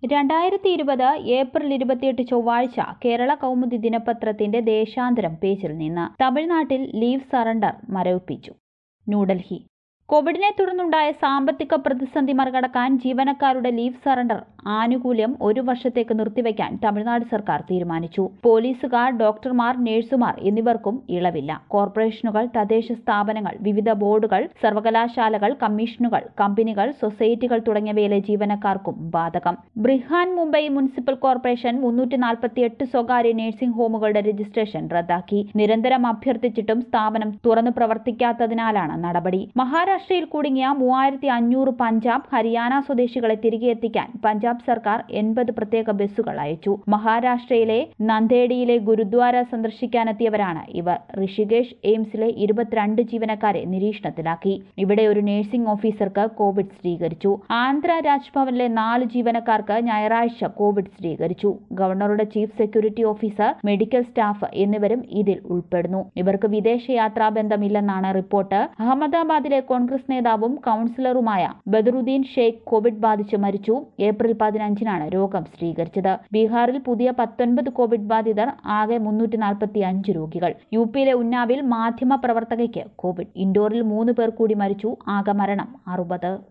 രണ്ടായിരത്തി ഇരുപത് ഏപ്രിൽ ഇരുപത്തിയെട്ട് ചൊവ്വാഴ്ച കേരള കൗമുദി ദിനപത്രത്തിന്റെ ദേശാന്തരം പേജിൽ നിന്ന് തമിഴ്നാട്ടിൽ ലീവ് സറണ്ടർ മരവിപ്പിച്ചു ന്യൂഡൽഹി കോവിഡിനെ തുടർന്നുണ്ടായ സാമ്പത്തിക പ്രതിസന്ധി മറികടക്കാൻ ജീവനക്കാരുടെ ലീവ് സറണ്ടർ ആനുകൂല്യം ഒരു വർഷത്തേക്ക് നിർത്തിവെക്കാൻ തമിഴ്നാട് സർക്കാർ തീരുമാനിച്ചു പോലീസുകാർ ഡോക്ടർമാർ നഴ്സുമാർ എന്നിവർക്കും ഇളവില്ല കോർപ്പറേഷനുകൾ തദ്ദേശ സ്ഥാപനങ്ങൾ വിവിധ ബോർഡുകൾ സർവകലാശാലകൾ കമ്മീഷനുകൾ കമ്പനികൾ സൊസൈറ്റികൾ തുടങ്ങിയവയിലെ ജീവനക്കാർക്കും ബാധകം ബ്രിഹാൻ മുംബൈ മുനിസിപ്പൽ കോർപ്പറേഷൻ മുന്നൂറ്റി നാൽപ്പത്തിയെട്ട് സ്വകാര്യ നഴ്സിംഗ് ഹോമുകളുടെ രജിസ്ട്രേഷൻ റദ്ദാക്കി നിരന്തരം അഭ്യർത്ഥിച്ചിട്ടും സ്ഥാപനം തുറന്നു പ്രവർത്തിക്കാത്തതിനാലാണ് നടപടി മഹാരാഷ്ട്രയിൽ കുടുങ്ങിയ മൂവായിരത്തി അഞ്ഞൂറ് പഞ്ചാബ് ഹരിയാന സ്വദേശികളെ തിരികെ എത്തിക്കാൻ പഞ്ചാബ് സർക്കാർ എൺപത് പ്രത്യേക ബസ്സുകൾ അയച്ചു മഹാരാഷ്ട്രയിലെ നന്ദേഡിയിലെ ഗുരുദ്വാര സന്ദർശിക്കാനെത്തിയവരാണ് ഇവർ ഋഷികേഷ് എയിംസിലെ ഇരുപത്തിരണ്ട് ജീവനക്കാരെ നിരീക്ഷണത്തിലാക്കി ഇവിടെ ഒരു നഴ്സിംഗ് ഓഫീസർക്ക് കോവിഡ് സ്ഥിരീകരിച്ചു ആന്ധ്ര രാജ്ഭവനിലെ നാല് ജീവനക്കാർക്ക് ഞായറാഴ്ച കോവിഡ് സ്ഥിരീകരിച്ചു ഗവർണറുടെ chief security officer medical staff എന്നിവരും ഇതിൽ ഉൾപ്പെടുന്നു ഇവർക്ക് വിദേശയാത്രാ ബന്ധമില്ലെന്നാണ് റിപ്പോർട്ട് അഹമ്മദാബാദിലെ കോൺഗ്രസ് നേതാവും കൌൺസിലറുമായ ബദറുദ്ദീൻ ഷെയ്ഖ് കോവിഡ് ബാധിച്ച് മരിച്ചു ഏപ്രിൽ പതിനഞ്ചിനാണ് രോഗം സ്ഥിരീകരിച്ചത് ബീഹാറിൽ പുതിയ പത്തൊൻപത് കോവിഡ് ബാധിതർ ആകെ മുന്നൂറ്റി നാൽപ്പത്തി അഞ്ച് രോഗികൾ യു പിയിലെ ഉന്നാവിൽ മാധ്യമ പ്രവർത്തകയ്ക്ക് കോവിഡ് ഇൻഡോറിൽ മൂന്ന് പേർ കൂടി മരിച്ചു ആകെ മരണം അറുപത്